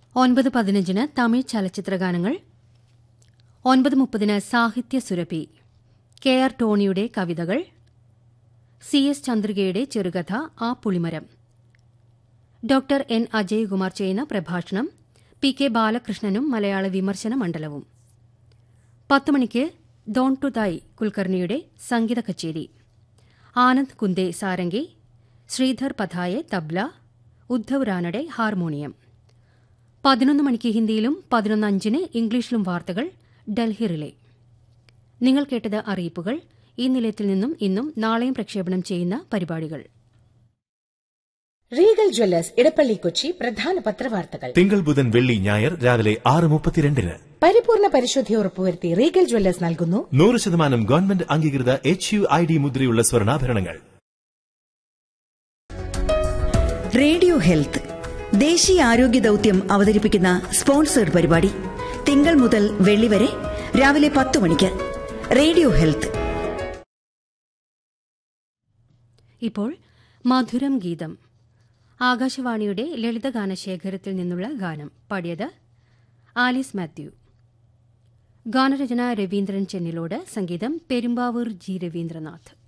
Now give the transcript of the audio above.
ഒൻപത് പതിനഞ്ചിന് തമിഴ് ചലച്ചിത്രഗാനങ്ങൾ ഒൻപത് മുപ്പതിന് സാഹിത്യ സുരഭി കെ ആർ ടോണിയുടെ കവിതകൾ സി എസ് ചന്ദ്രികയുടെ ചെറുകഥ ആ പുളിമരം ഡോക്ടർ എൻ അജയ്കുമാർ ചെയ്യുന്ന പ്രഭാഷണം പി കെ ബാലകൃഷ്ണനും മലയാള വിമർശന മണ്ഡലവും പത്ത് മണിക്ക് ഡോൺ ടു ദായ് കുൽക്കർണിയുടെ സംഗീത കച്ചേരി ആനന്ദ് കുന്ദെ സാരംഗി ശ്രീധർ പഥായെ തബ്ല ഉദ്ധവ് റാനഡെ ഹാർമോണിയം പതിനൊന്ന് മണിക്ക് ഹിന്ദിയിലും പതിനൊന്ന് അഞ്ചിന് ഇംഗ്ലീഷിലും വാർത്തകൾ ഡൽഹി റിലേ നിങ്ങൾ കേട്ടത് അറിയിപ്പുകൾ ഈ നിലയത്തിൽ നിന്നും ഇന്നും നാളെയും പ്രക്ഷേപണം ചെയ്യുന്ന പരിപാടികൾ റീഗൽ ജ്വല്ലേഴ്സ് ഇടപ്പള്ളി കൊച്ചി പ്രധാന പത്രവാർത്തകൾ തിങ്കൾ ബുധൻ വെള്ളി ഞായർ രാവിലെ ആറ് മുപ്പത്തിരണ്ടിന് പരിപൂർണ പരിശുദ്ധി ഉറപ്പുവരുത്തി റീഗൽ ജ്വല്ലേഴ്സ് നൽകുന്നു നൂറ് ശതമാനം ഗവൺമെന്റ് അംഗീകൃത എച്ച് യു ഐ ഡി മുദ്രയുള്ള സ്വർണ്ണാഭരണങ്ങൾ റേഡിയോ ഹെൽത്ത് ദേശീയ ആരോഗ്യ ദൌത്യം അവതരിപ്പിക്കുന്ന സ്പോൺസേഡ് പരിപാടി തിങ്കൾ മുതൽ വെള്ളി വരെ രാവിലെ പത്ത് മണിക്ക് റേഡിയോ ഹെൽത്ത് ഇപ്പോൾ മധുരം ഗീതം ആകാശവാണിയുടെ ലളിതഗാന ശേഖരത്തിൽ നിന്നുള്ള ഗാനം പാടിയത് ആലിസ് മാത്യു ഗാനരചന രവീന്ദ്രൻ ചെന്നിലോട് സംഗീതം പെരുമ്പാവൂർ ജി രവീന്ദ്രനാഥ്